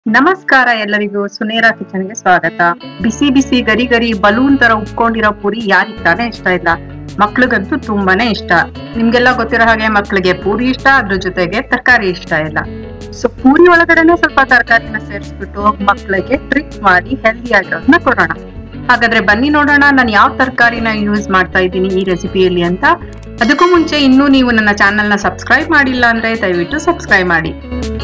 ನಮಸ್ಕಾರ ಎಲ್ಲರಿಗೂ ಸುನೇರಾ ಕಿಚನ್ಗೆ ಸ್ವಾಗತ ಬಿಸಿ ಬಿಸಿ ಗರಿ ಗರಿ ಬಲೂನ್ ತರ ಉಪ್ಕೊಂಡಿರೋ ಪೂರಿ ಯಾರಿಗ್ ತಾನೇ ಇಷ್ಟ ಇಲ್ಲ ಮಕ್ಳಿಗಂತೂ ತುಂಬಾನೇ ಇಷ್ಟ ನಿಮ್ಗೆಲ್ಲ ಗೊತ್ತಿರೋ ಹಾಗೆ ಮಕ್ಳಿಗೆ ಪೂರಿ ಇಷ್ಟ ಅದ್ರ ಜೊತೆಗೆ ತರಕಾರಿ ಇಷ್ಟ ಇಲ್ಲ ಸೊ ಪೂರಿ ಒಳಗಡೆನೆ ಸ್ವಲ್ಪ ತರಕಾರಿನ ಸೇರಿಸ್ಬಿಟ್ಟು ಮಕ್ಳಿಗೆ ಟ್ರಿಕ್ ಮಾಡಿ ಹೆಲ್ದಿ ಆಗಿರೋದನ್ನ ಕೊಡೋಣ ಹಾಗಾದ್ರೆ ಬನ್ನಿ ನೋಡೋಣ ನಾನು ಯಾವ ತರಕಾರಿನ ಯೂಸ್ ಮಾಡ್ತಾ ಇದ್ದೀನಿ ಈ ರೆಸಿಪಿಯಲ್ಲಿ ಅಂತ ಅದಕ್ಕೂ ಮುಂಚೆ ಇನ್ನೂ ನೀವು ನನ್ನ ಚಾನೆಲ್ನ ಸಬ್ಸ್ಕ್ರೈಬ್ ಮಾಡಿಲ್ಲ ಅಂದ್ರೆ ದಯವಿಟ್ಟು ಸಬ್ಸ್ಕ್ರೈಬ್ ಮಾಡಿ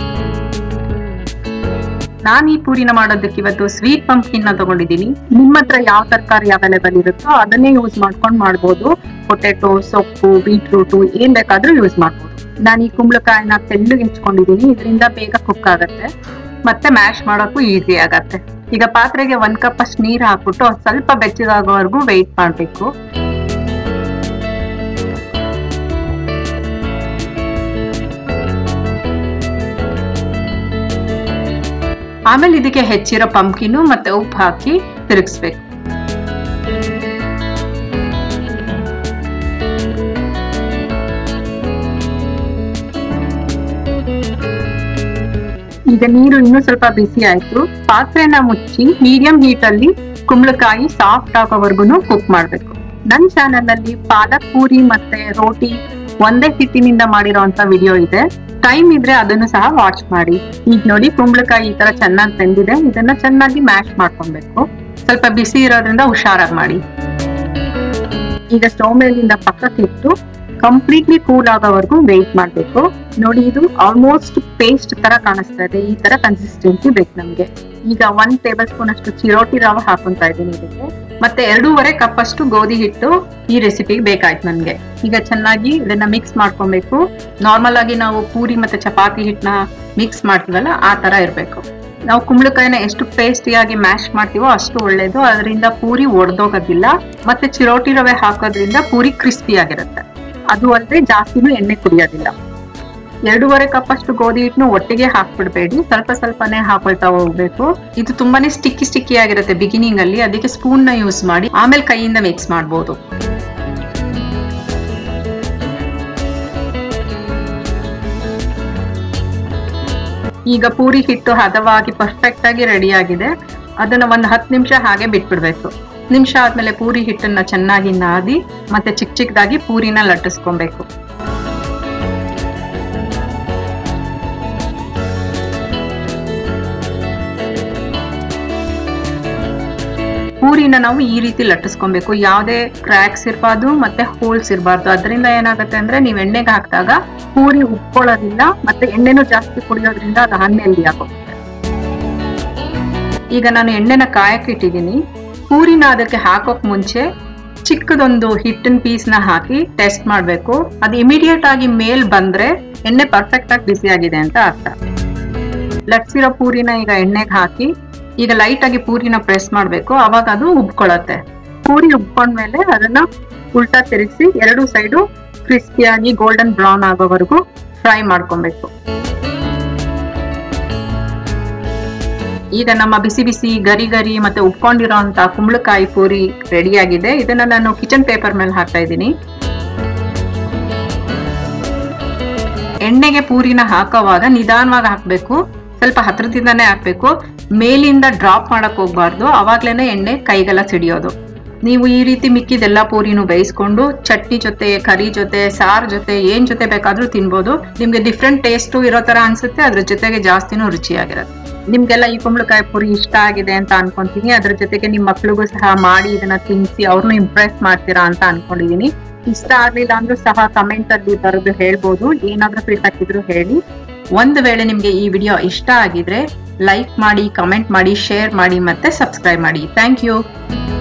ನಾನ್ ಈ ಪೂರಿನ ಮಾಡೋದಕ್ಕೆ ಇವತ್ತು ಸ್ವೀಟ್ ಪಂಪ್ಕಿನ್ ನ ತಗೊಂಡಿದ್ದೀನಿ ನಿಮ್ಮ ಹತ್ರ ಯಾವ ತರಕಾರಿ ಅವೈಲೇಬಲ್ ಇರುತ್ತೋ ಅದನ್ನೇ ಯೂಸ್ ಮಾಡ್ಕೊಂಡು ಮಾಡ್ಬೋದು ಪೊಟೆಟೊ ಸೊಪ್ಪು ಬೀಟ್ರೂಟ್ ಏನ್ ಬೇಕಾದ್ರೂ ಯೂಸ್ ಮಾಡ್ಬೋದು ನಾನು ಈ ಕುಂಬಳಕಾಯಿನ ತೆಳ್ಳಗೆ ಹೆಚ್ಕೊಂಡಿದ್ದೀನಿ ಇದರಿಂದ ಬೇಗ ಕುಕ್ ಆಗತ್ತೆ ಮತ್ತೆ ಮ್ಯಾಶ್ ಮಾಡೋಕ್ಕೂ ಈಸಿ ಆಗತ್ತೆ ಈಗ ಪಾತ್ರೆಗೆ ಒಂದ್ ಕಪ್ ಅಷ್ಟು ನೀರ್ ಹಾಕ್ಬಿಟ್ಟು ಅದ್ ಸ್ವಲ್ಪ ಬೆಚ್ಚಗಾಗೋವರೆಗೂ ವೆಯ್ಟ್ ಮಾಡ್ಬೇಕು ಆಮೇಲೆ ಇದಕ್ಕೆ ಹೆಚ್ಚಿರೋ ಪಂಪ್ಕಿನು ಮತ್ತೆ ಉಪ್ಪು ಹಾಕಿ ತಿರುಗಿಸ್ಬೇಕು ಈಗ ನೀರು ಇನ್ನೂ ಸ್ವಲ್ಪ ಬಿಸಿ ಆಯ್ತು ಪಾತ್ರೆನ ಮುಚ್ಚಿ ಮೀಡಿಯಂ ಹೀಟ್ ಅಲ್ಲಿ ಕುಂಬಳಕಾಯಿ ಸಾಫ್ಟ್ ಆಗೋವರೆಗೂ ಕುಕ್ ಮಾಡ್ಬೇಕು ನನ್ ಚಾನೆಲ್ ಅಲ್ಲಿ ಪಾಲಕ್ ಪೂರಿ ಮತ್ತೆ ರೋಟಿ ಒಂದೇ ಹಿಟ್ಟಿನಿಂದ ಮಾಡಿರೋಂತ ವಿಡಿಯೋ ಇದೆ ಟೈಮ್ ಇದ್ರೆ ಅದನ್ನು ಸಹ ವಾಚ್ ಮಾಡಿ ಈಗ ನೋಡಿ ಕುಂಬಳಕಾಯಿ ಈ ತರ ಚೆನ್ನಾಗಿ ಬೆಂದಿದೆ ಇದನ್ನ ಚೆನ್ನಾಗಿ ಮ್ಯಾಶ್ ಮಾಡ್ಕೊಬೇಕು ಸ್ವಲ್ಪ ಬಿಸಿ ಇರೋದ್ರಿಂದ ಹುಷಾರಾಗಿ ಮಾಡಿ ಈಗ ಸ್ಟವ್ ಮೇಲಿಂದ ಪಕ್ಕಕ್ಕೆ ಇಟ್ಟು ಕಂಪ್ಲೀಟ್ಲಿ ಕೂಲ್ ಆಗೋವರೆಗೂ ವೇಟ್ ಮಾಡ್ಬೇಕು ನೋಡಿ ಇದು ಆಲ್ಮೋಸ್ಟ್ ಪೇಸ್ಟ್ ತರ ಕಾಣಿಸ್ತಾ ಇದೆ ಈ ತರ ಕನ್ಸಿಸ್ಟೆನ್ಸಿ ಬೇಕು ನಮ್ಗೆ ಈಗ ಒಂದ್ ಟೇಬಲ್ ಸ್ಪೂನ್ ಅಷ್ಟು ಚಿರೋಟಿ ರವೆ ಹಾಕೊಂತಾ ಇದ್ದೀನಿ ಇದಕ್ಕೆ ಮತ್ತೆ ಎರಡೂವರೆ ಕಪ್ ಅಷ್ಟು ಗೋಧಿ ಹಿಟ್ಟು ಈ ರೆಸಿಪಿಗೆ ಬೇಕಾಯ್ತು ನನ್ಗೆ ಈಗ ಚೆನ್ನಾಗಿ ಇದನ್ನ ಮಿಕ್ಸ್ ಮಾಡ್ಕೊಬೇಕು ನಾರ್ಮಲ್ ಆಗಿ ನಾವು ಪೂರಿ ಮತ್ತೆ ಚಪಾತಿ ಹಿಟ್ಟನ್ನ ಮಿಕ್ಸ್ ಮಾಡ್ತೀವಲ್ಲ ಆ ತರ ಇರ್ಬೇಕು ನಾವು ಕುಂಬಳಕಾಯಿನ ಎಷ್ಟು ಪೇಸ್ಟಿಯಾಗಿ ಮ್ಯಾಶ್ ಮಾಡ್ತೀವೋ ಅಷ್ಟು ಒಳ್ಳೇದು ಅದರಿಂದ ಪೂರಿ ಒಡೆದೋಗೋದಿಲ್ಲ ಮತ್ತೆ ಚಿರೋಟಿ ರವೆ ಹಾಕೋದ್ರಿಂದ ಪೂರಿ ಕ್ರಿಸ್ಪಿ ಆಗಿರುತ್ತೆ ಅದು ಅಲ್ಲದೆ ಜಾಸ್ತಿನೂ ಎಣ್ಣೆ ಕುಡಿಯೋದಿಲ್ಲ ಎರಡೂವರೆ ಕಪ್ ಅಷ್ಟು ಗೋಧಿ ಹಿಟ್ಟನ್ನು ಒಟ್ಟಿಗೆ ಹಾಕ್ಬಿಡ್ಬೇಡಿ ಸ್ವಲ್ಪ ಸ್ವಲ್ಪನೇ ಹಾಕೊಳ್ತಾ ಹೋಗ್ಬೇಕು ಇದು ತುಂಬಾನೇ ಸ್ಟಿಕ್ಕಿ ಸ್ಟಿಕ್ಕಿ ಆಗಿರುತ್ತೆ ಬಿಗಿನಿಂಗ್ ಅಲ್ಲಿ ಅದಕ್ಕೆ ಸ್ಪೂನ್ ನ ಯೂಸ್ ಮಾಡಿ ಆಮೇಲೆ ಕೈಯಿಂದ ಮಿಕ್ಸ್ ಮಾಡ್ಬೋದು ಈಗ ಪೂರಿ ಹಿಟ್ಟು ಹದವಾಗಿ ಪರ್ಫೆಕ್ಟ್ ಆಗಿ ರೆಡಿ ಆಗಿದೆ ಅದನ್ನ ಒಂದು ಹತ್ತು ನಿಮಿಷ ಹಾಗೆ ಬಿಟ್ಬಿಡ್ಬೇಕು ನಿಮಿಷ ಆದ್ಮೇಲೆ ಪೂರಿ ಹಿಟ್ಟನ್ನ ಚೆನ್ನಾಗಿ ನಾದಿ ಮತ್ತೆ ಚಿಕ್ಕ ಚಿಕ್ಕದಾಗಿ ಪೂರಿನ ಲಟ್ಟಿಸ್ಕೊಬೇಕು ಪೂರಿನ ನಾವು ಈ ರೀತಿ ಲಟ್ಟಿಸ್ಕೊಬೇಕು ಯಾವುದೇ ಕ್ರ್ಯಾಕ್ಸ್ ಇರಬಾರ್ದು ಮತ್ತೆ ಹೋಲ್ಸ್ ಇರಬಾರ್ದು ಅದರಿಂದ ಏನಾಗುತ್ತೆ ಅಂದ್ರೆ ನೀವು ಎಣ್ಣೆಗೆ ಹಾಕಿದಾಗ ಪೂರಿ ಉಪ್ಕೊಳ್ಳೋದಿಲ್ಲ ಮತ್ತೆ ಎಣ್ಣೆನೂ ಜಾಸ್ತಿ ಕುಡಿಯೋದ್ರಿಂದ ಅದು ಅನ್ಹೆಲ್ದಿ ಆಗೋಗುತ್ತೆ ಈಗ ನಾನು ಎಣ್ಣೆನ ಕಾಯಕ್ಕೆ ಇಟ್ಟಿದ್ದೀನಿ ಪೂರಿನ ಅದಕ್ಕೆ ಹಾಕೋಕ್ ಮುಂಚೆ ಚಿಕ್ಕದೊಂದು ಹಿಟ್ಟಿನ ಪೀಸ್ ನ ಹಾಕಿ ಟೆಸ್ಟ್ ಮಾಡ್ಬೇಕು ಅದು ಇಮಿಡಿಯೇಟ್ ಆಗಿ ಮೇಲ್ ಬಂದ್ರೆ ಎಣ್ಣೆ ಪರ್ಫೆಕ್ಟ್ ಆಗಿ ಬಿಸಿ ಆಗಿದೆ ಅಂತ ಅರ್ಥ ಲಟ್ಸಿರೋ ಪೂರಿನ ಈಗ ಎಣ್ಣೆಗೆ ಹಾಕಿ ಈಗ ಲೈಟ್ ಆಗಿ ಪೂರಿನ ಪ್ರೆಸ್ ಮಾಡ್ಬೇಕು ಅವಾಗ ಅದು ಉಬ್ಕೊಳ್ಳುತ್ತೆ ಪೂರಿ ಉಬ್ಕೊಂಡ್ಮೇಲೆ ಅದನ್ನ ಉಲ್ಟಾ ತಿರುಗಿಸಿ ಎರಡು ಸೈಡು ಕ್ರಿಸ್ಪಿಯಾಗಿ ಗೋಲ್ಡನ್ ಬ್ರೌನ್ ಆಗೋವರೆಗೂ ಫ್ರೈ ಮಾಡ್ಕೊಬೇಕು ಈಗ ನಮ್ಮ ಬಿಸಿ ಬಿಸಿ ಗರಿ ಗರಿ ಮತ್ತೆ ಉಪ್ಕೊಂಡಿರೋ ಅಂತ ಕುಂಬಳಕಾಯಿ ಪೂರಿ ರೆಡಿ ಆಗಿದೆ ಇದನ್ನ ನಾನು ಕಿಚನ್ ಪೇಪರ್ ಮೇಲೆ ಹಾಕ್ತಾ ಇದ್ದೀನಿ ಎಣ್ಣೆಗೆ ಪೂರಿನ ಹಾಕೋವಾಗ ನಿಧಾನವಾಗಿ ಹಾಕ್ಬೇಕು ಸ್ವಲ್ಪ ಹತ್ರದಿಂದಾನೇ ಹಾಕ್ಬೇಕು ಮೇಲಿಂದ ಡ್ರಾಪ್ ಮಾಡಕ್ ಹೋಗ್ಬಾರ್ದು ಅವಾಗ್ಲೇನೆ ಎಣ್ಣೆ ಕೈಗೆಲ್ಲ ಸಿಡಿಯೋದು ನೀವು ಈ ರೀತಿ ಮಿಕ್ಕಿದೆಲ್ಲ ಪೂರಿನೂ ಬೇಯಿಸ್ಕೊಂಡು ಚಟ್ನಿ ಜೊತೆ ಕರಿ ಜೊತೆ ಸಾರ್ ಜೊತೆ ಏನ್ ಜೊತೆ ಬೇಕಾದ್ರೂ ತಿನ್ಬೋದು ನಿಮ್ಗೆ ಡಿಫ್ರೆಂಟ್ ಟೇಸ್ಟು ಇರೋ ತರ ಅನ್ಸುತ್ತೆ ಅದ್ರ ಜೊತೆಗೆ ಜಾಸ್ತಿನೂ ರುಚಿಯಾಗಿರುತ್ತೆ ನಿಮ್ಗೆಲ್ಲ ಈ ಕುಂಬಳಕಾಯಿ ಪೂರಿ ಇಷ್ಟ ಆಗಿದೆ ಅಂತ ಅನ್ಕೊಂತೀನಿ ಅದ್ರ ಜೊತೆಗೆ ನಿಮ್ ಮಕ್ಳಿಗೂ ಸಹ ಮಾಡಿ ಇದನ್ನ ತಿನ್ಸಿ ಅವ್ರನ್ನೂ ಇಂಪ್ರೆಸ್ ಮಾಡ್ತೀರಾ ಅಂತ ಅನ್ಕೊಂಡಿದೀನಿ ಇಷ್ಟ ಆಗ್ಲಿಲ್ಲ ಅಂದ್ರೂ ಸಹ ಕಮೆಂಟ್ ಅಲ್ಲಿ ಬರೆದು ಹೇಳ್ಬೋದು ಏನಾದ್ರೂ ಫೀಡ್ಬ್ಯಾಕ್ ಇದ್ರು ಹೇಳಿ ಒಂದು ವೇಳೆ ನಿಮ್ಗೆ ಈ ವಿಡಿಯೋ ಇಷ್ಟ ಆಗಿದ್ರೆ ಲೈಕ್ ಮಾಡಿ ಕಮೆಂಟ್ ಮಾಡಿ ಶೇರ್ ಮಾಡಿ ಮತ್ತೆ ಸಬ್ಸ್ಕ್ರೈಬ್ ಮಾಡಿ ಥ್ಯಾಂಕ್ ಯು